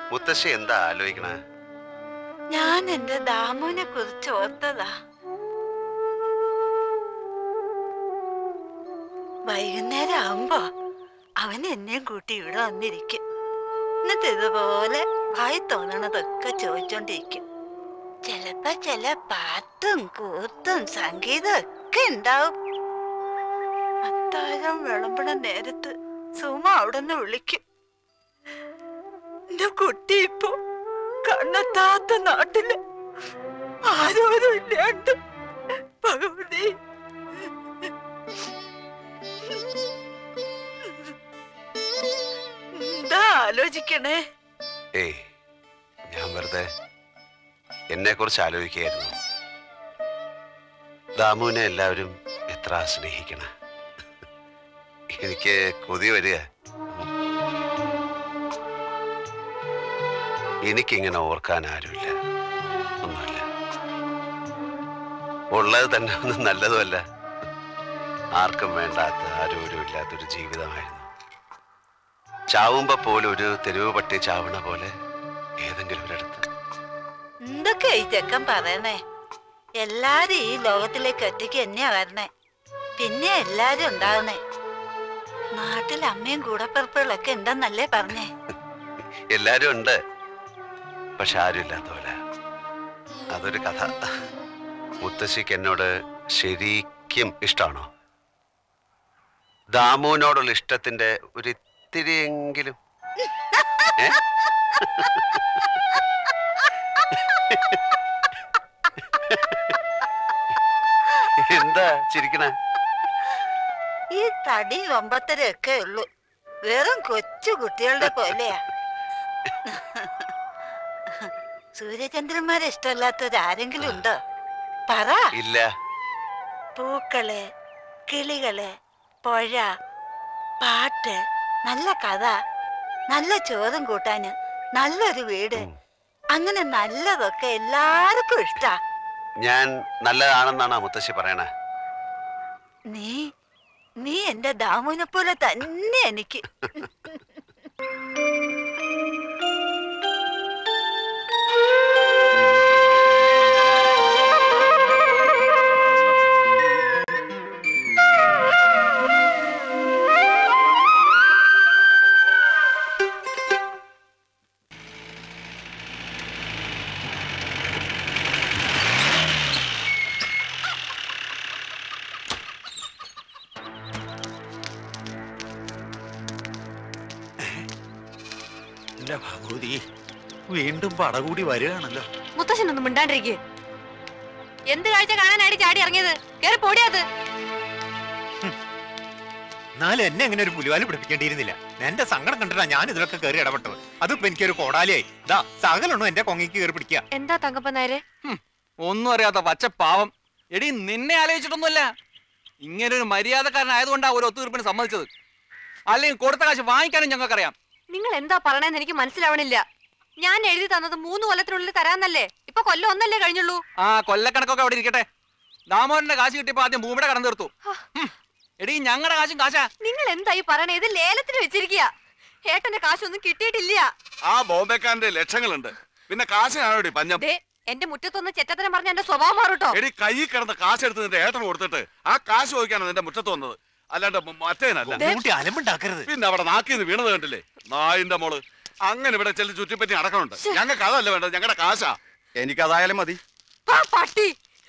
മുത്തശ്ശി എന്താ ആലോചിക്കണേ ഞാൻ എന്റെ ദാമുവിനെ കുറിച്ച് ഓർത്തതാ വൈകുന്നേരം ആവുമ്പോ അവൻ എന്നെയും കൂട്ടി ഇവിടെ വന്നിരിക്കും എന്നിട്ട് ഇതുപോലെ വായി തോന്നണതൊക്കെ ചോദിച്ചോണ്ടിരിക്കും ചിലപ്പോ ചില പാട്ടും കൂത്തും സംഗീതം ഒക്കെ ഉണ്ടാവും അത്താഴം വിളമ്പണ നേരത്ത് സുമ അവിടെ നിന്ന് വിളിക്കും എന്റെ കുട്ടി ഇപ്പൊ കണ്ണെത്താത്ത നാട്ടില് ആരോരും ഇല്ലാണ്ട് ഭഗവതി എന്താ ആലോചിക്കണേ ഏയ് ഞാൻ വെറുതെ എന്നെ കുറിച്ച് ആലോചിക്കുകയായിരുന്നു ദാമുവിനെ എല്ലാവരും എത്ര സ്നേഹിക്കണ എനിക്ക് കൊതി വരിക എനിക്കിങ്ങനെ ഓർക്കാൻ ആരുമില്ല ഒന്നുമില്ല ഉള്ളത് തന്നെ ഒന്നും നല്ലതുമല്ല ആർക്കും വേണ്ടാത്ത ആരോരും ഇല്ലാത്തൊരു ജീവിതമായിരുന്നു ചാവുമ്പോ പോലും ഒരു തെരുവ് പട്ടി ചാവണ പോലെ ഏതെങ്കിലും ഒരിടത്ത് എന്തൊക്കെ ഈ ചെക്കൻ പറയണേ എല്ലാരും ഈ ലോകത്തിലേക്ക് ഒറ്റയ്ക്ക് തന്നെയാ വരണേ പിന്നെ എല്ലാരും ഉണ്ടാവണേ നാട്ടിൽ അമ്മയും കൂടപ്പിറപ്പുകളൊക്കെ ഉണ്ടെന്നല്ലേ പറഞ്ഞേ എല്ലാരും ഉണ്ട് പക്ഷെ ആരും ഇല്ലാത്ത പോലെ അതൊരു കഥ മുത്തശ്ശിക്ക് എന്നോട് ശരിക്കും ഇഷ്ടമാണോ ദാമുവിനോടുള്ള ഇഷ്ടത്തിന്റെ ഒരു ഇത്തിരിയെങ്കിലും ഏ? എന്താ ചിരിക്കണേ ഈ തടി ഒമ്പത്തരയൊക്കെ ഉള്ളൂ വെറും കൊച്ചു കുട്ടികളുടെ പോലെയാ സൂര്യചന്ദ്രന്മാരെ ഇഷ്ടമല്ലാത്തവരാരെങ്കിലും ഉണ്ടോ പറ ഇല്ല പൂക്കള് കിളികള് പുഴ പാട്ട് നല്ല കഥ നല്ല ചോറും കൂട്ടാന് നല്ലൊരു വീട് ഉം. അങ്ങനെ നല്ലതൊക്കെ എല്ലാവർക്കും ഇഷ്ടാ ഞാൻ നല്ലതാണെന്നാണ് മുത്തശ്ശി പറയണേ നീ നീ എന്റെ ദാമുവിനെ പോലെ തന്നെ എനിക്ക് എന്റെ ഭഗവതി വീണ്ടും പടകൂടി വരികയാണല്ലോ മുത്തശ്ശനൊന്നും മിണ്ടാണ്ടിരിക്കുക എന്ത് കാഴ്ച കാണാനായിട്ട് ചാടി ഇറങ്ങിയത് കേറി പൊടിയത് എന്നാലും എന്നെ എങ്ങനെ ഒരു പുലിവാല് പിടിപ്പിക്കേണ്ടിയിരുന്നില്ല എന്റെ സങ്കടം കണ്ടിട്ടാ ഞാൻ ഇതിലൊക്കെ കയറി ഇടപെട്ടത് അതിപ്പോ എനിക്കൊരു കോടാലിയായി ദാ സകലൊന്നും എന്റെ കൊങ്ങയ്ക്ക് കയറി പിടിക്കുക എന്താ തങ്കപ്പ നേരെ ഒന്നും അറിയാത്ത പച്ച പാവം എടി നിന്നെ ആലോചിച്ചിട്ടൊന്നുമല്ല ഇങ്ങനെ ഒരു മര്യാദക്കാരനായതുകൊണ്ടാ ഒരു ഒത്തുതീർപ്പിന് സമ്മതിച്ചത് അല്ലെങ്കിൽ കൊടുത്ത കാശ് വാങ്ങിക്കാനും ഞങ്ങൾക്കറിയാം നിങ്ങൾ എന്താ പറയണെന്ന് എനിക്ക് മനസ്സിലാവണില്ല ഞാൻ എഴുതി തന്നത് മൂന്ന് കൊല്ലത്തിനുള്ളിൽ തരാന്നല്ലേ ഇപ്പൊ കൊല്ലം ഒന്നല്ലേ കഴിഞ്ഞുള്ളൂ ആ കൊല്ലക്കണക്കൊക്കെ അവിടെ ഇരിക്കട്ടെ ദാമോദരന്റെ കാശ് കിട്ടിയപ്പോ ആദ്യം ഭൂമിയുടെ കടം തീർത്തു ഹും. എടി ഞങ്ങളുടെ കാശും കാശാ നിങ്ങൾ എന്താ ഈ പറയണേ ഇത് ലേലത്തിന് വെച്ചിരിക്കുക ഏട്ടന്റെ കാശൊന്നും കിട്ടിയിട്ടില്ല ആ ബോംബെക്കാരന്റെ ലക്ഷങ്ങളുണ്ട് പിന്നെ കാശിനാണോടി പഞ്ഞം ദേ എന്റെ മുറ്റത്തൊന്ന് ചെറ്റത്തരം പറഞ്ഞ എന്റെ സ്വഭാവം മാറൂട്ടോ എടി കൈ കിടന്ന കാശ് എടുത്ത് നിന്റെ ഏട്ടൻ കൊടുത്തിട്ട് ആ കാശ് ചോദിക്കാണ് നിന്റെ മുറ്റത്ത് വന്നത് അല്ലാണ്ട് മ- മറ്റേനല്ല കൂട്ടി അലമ്പുണ്ടാക്കരുത് പിന്നെ അവിടെ നാക്കിന്ന് വീണത് കണ്ടില്ലേ നായിന്റെ മോള് അങ്ങനെ ഇവിടെ ചെല്ലി ചുറ്റിപ്പറ്റി നടക്കണുണ്ട് ഞങ്ങൾക്ക് അതല്ല വേണ്ടത് ഞങ്ങളുടെ കാശാ എനിക്കതായാലും മതി ആ, പട്ടി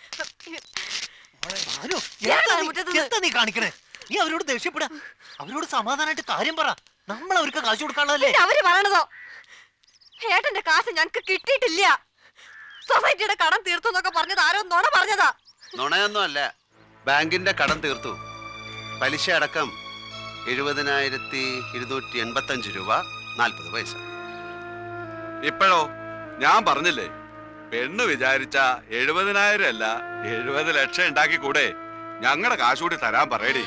ഭാനു, ഇയാളാ എന്താ നീ- മുറ്റത്ത് നിന്ന്. എന്താ നീ കാണിക്കണേ നീ അവരോട് ദേഷ്യപ്പെടാ അവരോട് സമാധാനമായിട്ട് കാര്യം പറ നമ്മൾ അവർക്ക് കാശ് കൊടുക്കാനുള്ളതല്ലേ പിന്നെ അവര് പറയണതോ ഏട്ടന്റെ കാശ് ഞങ്ങക്ക് കിട്ടിയിട്ടില്ല സൊസൈറ്റിയുടെ കടം തീർത്തു എന്നൊക്കെ പറഞ്ഞത് ആരോ നുണ പറഞ്ഞതാ നുണയൊന്നും അല്ല ബാങ്കിന്റെ കടം തീർത്തു പലിശ അടക്കം എഴുപതിനായിരത്തി ഇരുന്നൂറ്റി എൺപത്തഞ്ച് രൂപ നാൽപ്പത് പൈസ ഇപ്പോഴോ ഞാൻ പറഞ്ഞില്ലേ പെണ്ണ് വിചാരിച്ച എഴുപതിനായിരം അല്ല എഴുപത് ലക്ഷം ഉണ്ടാക്കി കൂടെ ഞങ്ങളുടെ കാശ് കൂടി തരാൻ പറയടി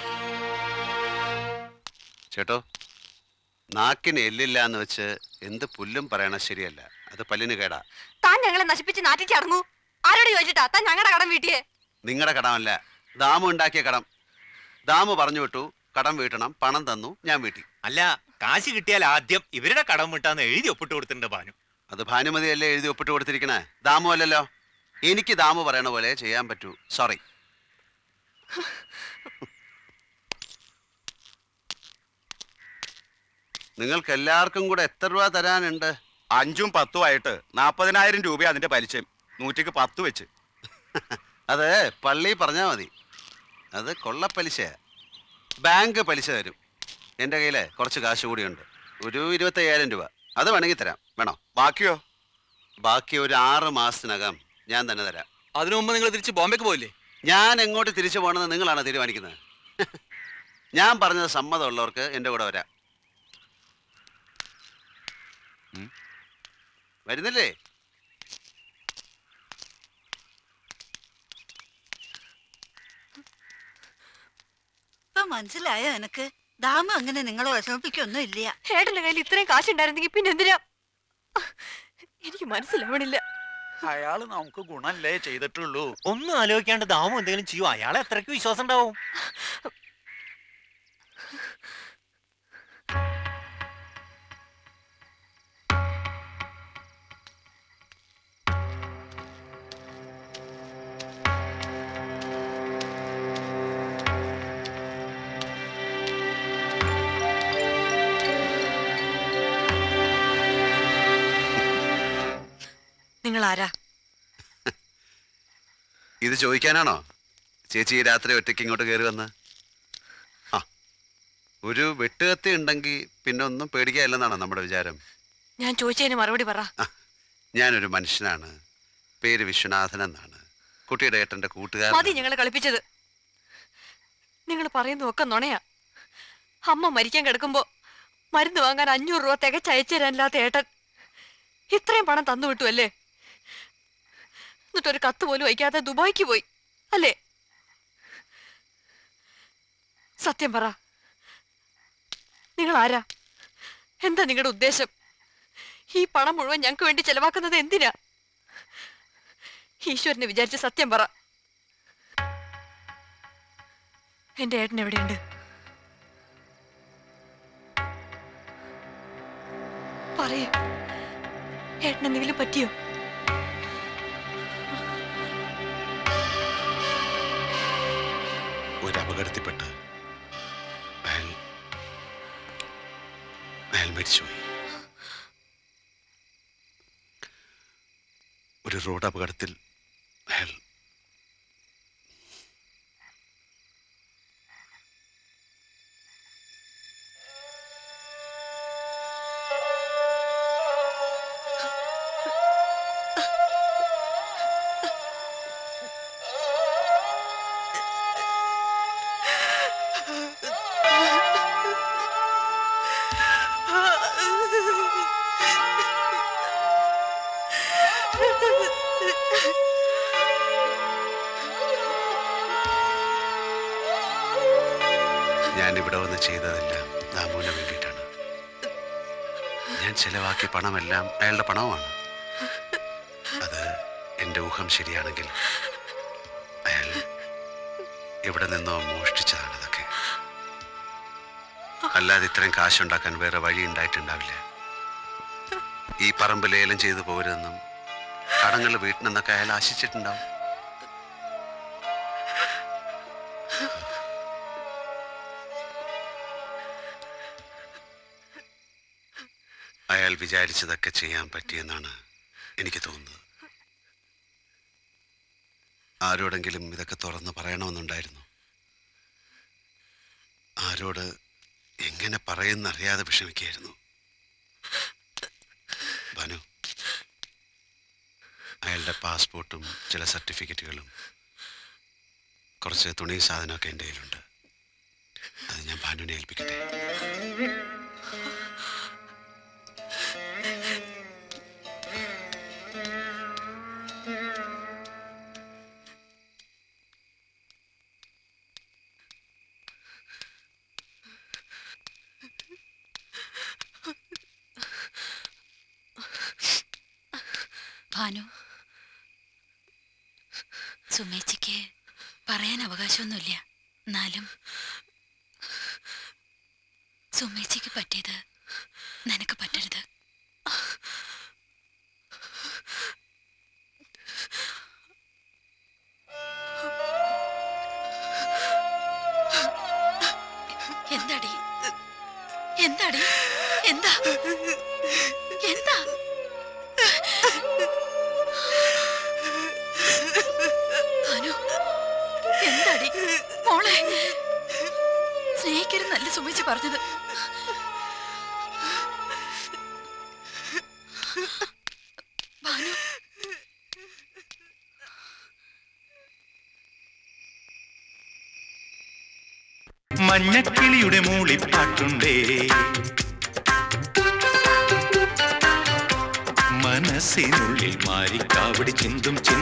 ചേട്ടോ നാക്കിന് എല്ലില്ല എന്ന് വെച്ച് എന്ത് പുല്ലും പറയണ ശരിയല്ല അത് പല്ലിന് കേടാ താൻ ഞങ്ങളെ നശിപ്പിച്ച് നാട്ടിച്ചടങ്ങൂ ആരോട് ചോദിച്ചിട്ടാ താൻ ഞങ്ങളുടെ കടം വീട്ടിയേ നിങ്ങളുടെ കടമല്ല ദാമു ഉണ്ടാക്കിയ കടം ദാമു പറഞ്ഞു വിട്ടു കടം വീട്ടണം പണം തന്നു ഞാൻ വീട്ടി അല്ല കാശ് കിട്ടിയാൽ ആദ്യം ഇവരുടെ കടം വിട്ടാന്ന് എഴുതി ഒപ്പിട്ട് കൊടുത്തിട്ടുണ്ട് ഭാനു അത് ഭാനുമതിയല്ലേ എഴുതി ഒപ്പിട്ട് കൊടുത്തിരിക്കണേ ദാമു അല്ലല്ലോ എനിക്ക് ദാമു പറയണ പോലെ ചെയ്യാൻ പറ്റൂ സോറി നിങ്ങൾക്ക് എല്ലാവർക്കും കൂടെ എത്ര രൂപ തരാനുണ്ട് അഞ്ചും പത്തും ആയിട്ട് നാൽപ്പതിനായിരം രൂപ അതിന്റെ പലിശയും നൂറ്റിക്ക് പത്ത് വെച്ച് അത് പള്ളി പറഞ്ഞാൽ മതി അത് കൊള്ളപ്പലിശയാ ബാങ്ക് പലിശ തരും എൻ്റെ കയ്യിൽ കുറച്ച് കാശ് കൂടിയുണ്ട് ഒരു ഇരുപത്തയ്യായിരം രൂപ അത് വേണമെങ്കിൽ തരാം വേണോ ബാക്കിയോ ബാക്കി ഒരു ആറ് മാസത്തിനകം ഞാൻ തന്നെ തരാം അതിനു മുമ്പ് നിങ്ങൾ തിരിച്ച് ബോംബെക്ക് പോയില്ലേ ഞാൻ എങ്ങോട്ട് തിരിച്ചു പോകണമെന്ന് നിങ്ങളാണ് തീരുമാനിക്കുന്നത് ഞാൻ പറഞ്ഞത് സമ്മതമുള്ളവർക്ക് എൻ്റെ കൂടെ വരാം ഉം. വരുന്നില്ലേ ഇപ്പൊ മനസ്സിലായോ എനക്ക് ദാമു അങ്ങനെ നിങ്ങളെ വിഷമിപ്പിക്കൊന്നും ഇല്ല ഏട്ടന്റെ കയ്യിൽ ഇത്രയും കാശുണ്ടായിരുന്നെങ്കിൽ പിന്നെ എന്തിനാ എനിക്ക് മനസ്സിലാവണില്ല അയാള് നമുക്ക് ഗുണല്ലേ ചെയ്തിട്ടുള്ളൂ ഒന്നും ആലോചിക്കാണ്ട് ദാമു എന്തെങ്കിലും ചെയ്യും അയാളെ എത്രയ്ക്ക് വിശ്വാസം ഉണ്ടാവും നിങ്ങൾ ആരാ ഇത് ചോദിക്കാനാണോ ചേച്ചി ഈ രാത്രി ഒറ്റയ്ക്ക് ഇങ്ങോട്ട് കയറി വന്ന് ആ ഒരു വെട്ടുകത്തി ഉണ്ടെങ്കിൽ പിന്നെ ഒന്നും പേടിക്കാനില്ലെന്നാണോ നമ്മുടെ വിചാരം ഞാൻ ചോദിച്ചതിന് മറുപടി പറ ഞാനൊരു മനുഷ്യനാണ് പേര് വിശ്വനാഥൻ എന്നാണ് കുട്ടിയുടെ ഏട്ടൻ്റെ മതി കൂട്ടുകാരൻ ഞങ്ങളെ കളിപ്പിച്ചത് നിങ്ങൾ പറയുന്നതൊക്കെ നുണയാ അമ്മ മരിക്കാൻ കിടക്കുമ്പോ മരുന്ന് വാങ്ങാൻ അഞ്ഞൂറ് രൂപ തികച്ച് അയച്ചു തരാനില്ലാത്ത ഏട്ടൻ ഇത്രയും പണം തന്നു വിട്ടു അല്ലേ എന്നിട്ടൊരു കത്ത് പോലും വയ്ക്കാതെ ദുബായിക്ക് പോയി അല്ലേ സത്യം പറ നിങ്ങൾ ആരാ എന്താ നിങ്ങളുടെ ഉദ്ദേശം ഈ പണം മുഴുവൻ ഞങ്ങൾക്ക് വേണ്ടി ചെലവാക്കുന്നത് എന്തിനാ ഈശ്വരനെ വിചാരിച്ച് സത്യം പറ എന്റെ ഏട്ടൻ എവിടെയുണ്ട് പറയൂ ഏട്ടൻ എന്തെങ്കിലും പറ്റിയോ ഒരു അപകടത്തിൽപ്പെട്ട് അയാൾ അയാൾ മരിച്ചുപോയി ഒരു റോഡ് അപകടത്തിൽ അയാൾ ഞാൻ ഇവിടെ വന്ന് ചെയ്തതെല്ലാം ദാമുവിന് വേണ്ടിയിട്ടാണ് ഞാൻ ചെലവാക്കിയ പണമെല്ലാം അയാളുടെ പണവുമാണ് അത് എൻ്റെ ഊഹം ശരിയാണെങ്കിൽ അയാൾ എവിടെ നിന്നോ മോഷ്ടിച്ചതാണ് അതൊക്കെ അല്ലാതെ ഇത്രയും കാശുണ്ടാക്കാൻ വേറെ വഴി ഉണ്ടായിട്ടുണ്ടാവില്ല ഈ പറമ്പ് ലേലം ചെയ്തു പോരുതെന്നും കടങ്ങൾ വീട്ടിനെന്നൊക്കെ അയാൾ ആശിച്ചിട്ടുണ്ടാവും അയാൾ വിചാരിച്ചതൊക്കെ ചെയ്യാൻ പറ്റിയെന്നാണ് എനിക്ക് തോന്നുന്നത് ആരോടെങ്കിലും ഇതൊക്കെ തുറന്ന് പറയണമെന്നുണ്ടായിരുന്നു ആരോട് എങ്ങനെ പറയുന്നറിയാതെ വിഷമിക്കുകയായിരുന്നു ഭാനു അയാളുടെ പാസ്പോർട്ടും ചില സർട്ടിഫിക്കറ്റുകളും കുറച്ച് തുണി സാധനമൊക്കെ എൻ്റെ കയ്യിലുണ്ട് അത് ഞാൻ ഭാനുവിനെ ഏൽപ്പിക്കട്ടെ ഭാനു സുമേച്ചിക്ക് പറയാൻ അവകാശമൊന്നുമില്ല എന്നാലും സുമേച്ചിക്ക് പറ്റിയത് നിനക്ക് പറ്റരുത് എന്താടി എന്താ എന്താ അനു എന്താടി മോളെ സ്നേഹിക്കരുന്നല്ല സുമിച്ച് പറഞ്ഞത് ഭാനു മഞ്ഞക്കിളിയുടെ മൂളിപ്പാട്ടുണ്ടേ മനസ്സിനുള്ളിൽ മാറിക്കാവടി ചിന്തും ചിന്ത